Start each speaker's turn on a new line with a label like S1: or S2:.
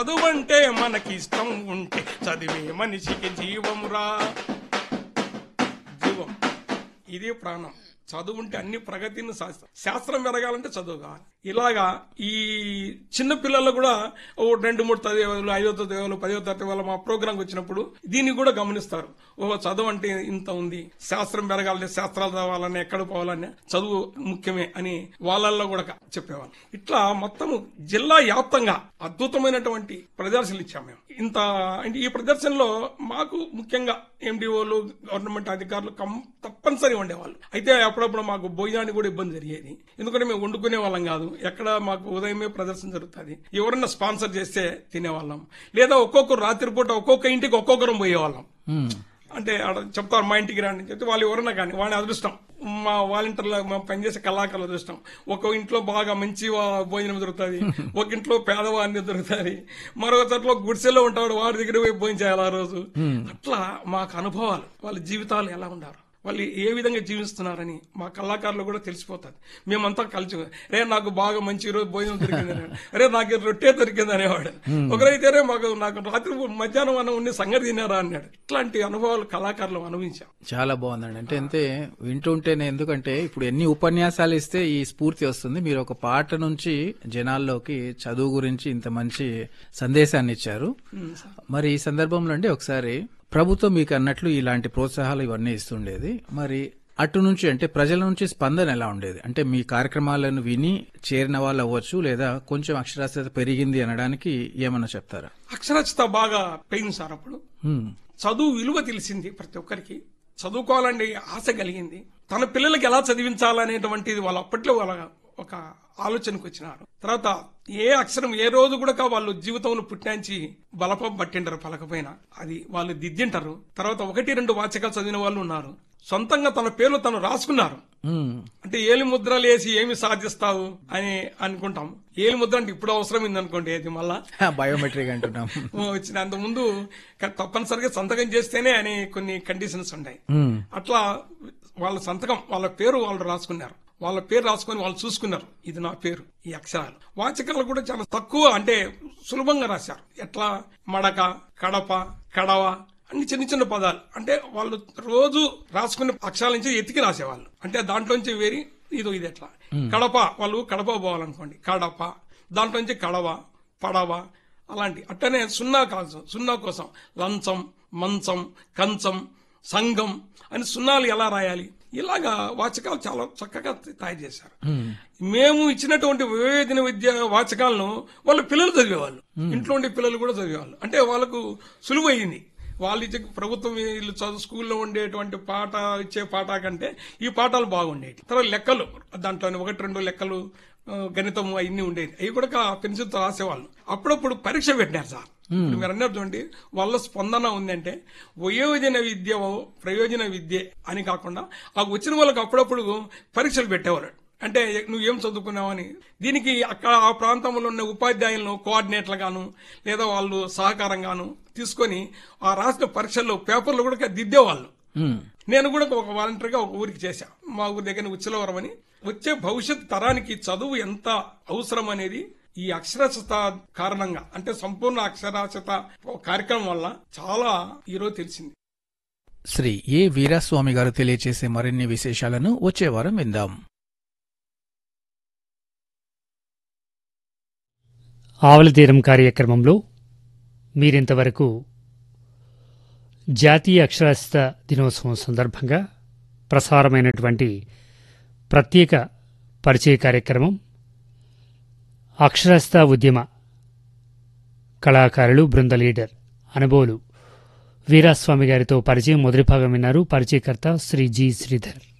S1: చదువంటే మనకి ఇష్టం ఉంటే చదివే మనిషికి జీవమురా జీవం ఇది ప్రాణం చదువు ఉంటే అన్ని ప్రగతిని శాస్త్రం శాస్త్రం పెరగాలంటే చదువు కావాలి ఇలాగా ఈ చిన్న పిల్లలు కూడా ఓ రెండు మూడు చదివేవాళ్ళు ఐదో చదివేవాళ్ళు పదో తరగతి వాళ్ళ మా ప్రోగ్రాంకి వచ్చినప్పుడు దీన్ని కూడా గమనిస్తారు ఓ చదువు అంటే ఇంత ఉంది శాస్త్రం పెరగాలంటే శాస్త్రాలు చదవాలని ఎక్కడ పోవాలని చదువు ముఖ్యమే అని వాళ్ళల్లో కూడా చెప్పేవాళ్ళు ఇట్లా మొత్తం జిల్లా వ్యాప్తంగా అద్భుతమైనటువంటి ప్రదర్శనలు ఇచ్చాం మేము ఇంత అంటే ఈ ప్రదర్శనలో మాకు ముఖ్యంగా ఎండిఓలు గవర్నమెంట్ అధికారులు కం తప్పనిసరి ఉండేవాళ్ళు అయితే అప్పుడప్పుడు మాకు భోజనానికి కూడా ఇబ్బంది జరిగేది ఎందుకంటే మేము వండుకునే వాళ్ళం కాదు ఎక్కడ మాకు ఉదయమే ప్రదర్శన జరుగుతుంది ఎవరన్నా స్పాన్సర్ చేస్తే తినేవాళ్ళం లేదా ఒక్కొక్కరు రాత్రిపూట ఒక్కొక్క ఇంటికి ఒక్కొక్కరం పోయేవాళ్ళం అంటే ఆడ చెప్తారు మా ఇంటికి రండి అని చెప్తే వాళ్ళు ఎవరన్నా కానీ వాళ్ళని అదృష్టం మా వాలంటీర్లో మా పనిచేసే కళాకారుల అదృష్టం ఒక ఇంట్లో బాగా మంచి వా- భోజనం దొరుకుతుంది ఒక ఇంట్లో పేదవాడిని దొరుకుతుంది మరొక చోట్ల గుడిసెలో ఉంటాడు వాడి దగ్గర పోయి భోజనం చేయాలి ఆ రోజు అట్లా మాకు అనుభవాలు వాళ్ళ జీవితాలు ఎలా ఉన్నారు వాళ్ళు ఏ విధంగా జీవిస్తున్నారని మా కళాకారులు కూడా తెలిసిపోతుంది మేమంతా కలిసి రే నాకు బాగా మంచి ఈ రోజు భోజనం దొరికింది అనేవాడు. అరే నాకు ఈ రొట్టె దొరికింది అనేవాడు ఒకరైతే రే మాకు నాకు రాత్రి మధ్యాహ్నం అన్నం ఉండి సంగతి తినారా అన్నాడు ఇట్లాంటి అనుభవాలు కళాకారులు అనుభవించాం
S2: చాలా బాగుందండి అంటే అంతే వింటుంటేనే ఎందుకంటే ఇప్పుడు ఎన్ని ఉపన్యాసాలు ఇస్తే ఈ స్ఫూర్తి వస్తుంది మీరు ఒక పాట నుంచి జనాల్లోకి చదువు గురించి ఇంత మంచి సందేశాన్ని ఇచ్చారు మరి ఈ సందర్భంలో అండి ఒకసారి ప్రభుత్వం మీకు అన్నట్లు ఇలాంటి ప్రోత్సాహాలు ఇవన్నీ ఇస్తుండేది మరి అటు నుంచి అంటే ప్రజల నుంచి స్పందన ఎలా ఉండేది అంటే మీ కార్యక్రమాలను విని చేరిన వాళ్ళు అవ్వచ్చు లేదా కొంచెం అక్షరాస్యత పెరిగింది అనడానికి ఏమన్నా చెప్తారా
S1: అక్షరాస్యత బాగా పెయింది సార్ అప్పుడు
S2: హ్మ్.
S1: చదువు విలువ తెలిసింది ప్రతి ఒక్కరికి చదువుకోవాలని ఆశ కలిగింది తన పిల్లలకి ఎలా చదివించాలనేటువంటిది వాళ్ళు అప్పట్లో వాళ్ళ ఒక ఆలోచనకు వచ్చినారు తర్వాత ఏ అక్షరం ఏ రోజు కూడా వాళ్ళు జీవితంలో పుట్టించి బలపం పట్టింటారు పలకపోయిన అది వాళ్ళు దిద్దింటారు తర్వాత ఒకటి రెండు వాచకాలు చదివిన వాళ్ళు ఉన్నారు సొంతంగా తన పేర్లు తను రాసుకున్నారు
S2: హ్మ్.
S1: అంటే ఏలి ముద్రలు వేసి ఏమి సాధిస్తావు అని అనుకుంటాం ఏలి ముద్ర అంటే ఇప్పుడు అవసరం అనుకోండి అది మళ్ళా
S2: బయోమెట్రిక్ అంటున్నాం
S1: వచ్చిన అంత ముందు క- తప్పనిసరిగా సంతకం చేస్తేనే అని కొన్ని కండిషన్స్ ఉన్నాయి
S2: హ్మ్.
S1: అట్లా వాళ్ళ సంతకం వాళ్ళ పేరు వాళ్ళు రాసుకున్నారు వాళ్ళ పేరు రాసుకొని వాళ్ళు చూసుకున్నారు ఇది నా పేరు ఈ అక్షరాలు వాచకాలు కూడా చాలా తక్కువ అంటే సులభంగా రాశారు ఎట్లా మడక కడప కడవ అన్ని చిన్న చిన్న పదాలు అంటే వాళ్ళు రోజు రాసుకునే అక్షరాల నుంచి ఎతికి రాసేవాళ్ళు అంటే దాంట్లోంచి వేరి ఇదో ఇది ఎట్లా కడప వాళ్ళు కడప పోవాలనుకోండి కడప దాంట్లోంచి కడవ పడవ అలాంటి అట్టనే సున్నా కోసం సున్నా కోసం లంచం మంచం కంచం సంఘం అని సున్నాలు ఎలా రాయాలి ఇలాగా వాచకాలు చాలా చక్కగా తయారు చేశారు మేము ఇచ్చినటువంటి వివేచన విద్య వాచకాలను వాళ్ళ పిల్లలు చదివేవాళ్ళు ఇంట్లో ఉండే పిల్లలు కూడా చదివేవాళ్ళు అంటే వాళ్ళకు సులువు అయింది వాళ్ళు ఇచ్చే ప్రభుత్వం వీళ్ళు చదువు స్కూల్లో ఉండేటువంటి పాట ఇచ్చే పాట కంటే ఈ పాఠాలు బాగుండేవి తర్వాత లెక్కలు దాంట్లో ఒకటి రెండు లెక్కలు ఆ, గణితము అవన్నీ ఉండేది అవి కూడా పెన్సిల్తో రాసేవాళ్ళు అప్పుడప్పుడు పరీక్ష పెట్టారు సార్ ఇప్పుడు మీరు అన్నారు చూడండి వాళ్ళ స్పందన ఉందంటే వయోజన విద్య ప్రయోజన విద్య అని కాకుండా ఆ వచ్చిన వాళ్ళకి అప్పుడప్పుడు పరీక్షలు పెట్టేవారు అంటే నువ్వేం చదువుకున్నావని దీనికి అక్కడ ఆ ప్రాంతంలో ఉన్న ఉపాధ్యాయులను కోఆర్డినేటర్ గాను లేదా వాళ్ళు సహకారంగాను తీసుకొని ఆ రాసిన పరీక్షల్లో పేపర్లు కూడా దిద్దేవాళ్ళు
S2: హ్మ్.
S1: నేను కూడా ఒక వాలంటీర్గా ఒక ఊరికి చేశా మా ఊరి దగ్గర ఉచ్చలవరం అని వచ్చే భవిష్యత్ తరానికి చదువు ఎంత అవసరం అనేది ఈ అక్షరాస్యత కారణంగా అంటే సంపూర్ణ అక్షరాస్యత కార్యక్రమం వల్ల చాలా ఈరోజు తెలిసింది
S2: శ్రీ ఏ వీరాస్వామి గారు తెలియచేసే మరిన్ని విశేషాలను వచ్చే వారం విందాం
S3: ఆవల తీరం కార్యక్రమంలో మీరింతవరకు జాతీయ అక్షరాస్యత దినోత్సవం సందర్భంగా ప్రసారమైనటువంటి ప్రత్యేక పరిచయ కార్యక్రమం అక్షరాస్యత ఉద్యమ కళాకారులు బృంద లీడర్ అనుభవులు వీరాస్వామి గారితో పరిచయం మొదటి భాగం విన్నారు పరిచయకర్త శ్రీ జి శ్రీధర్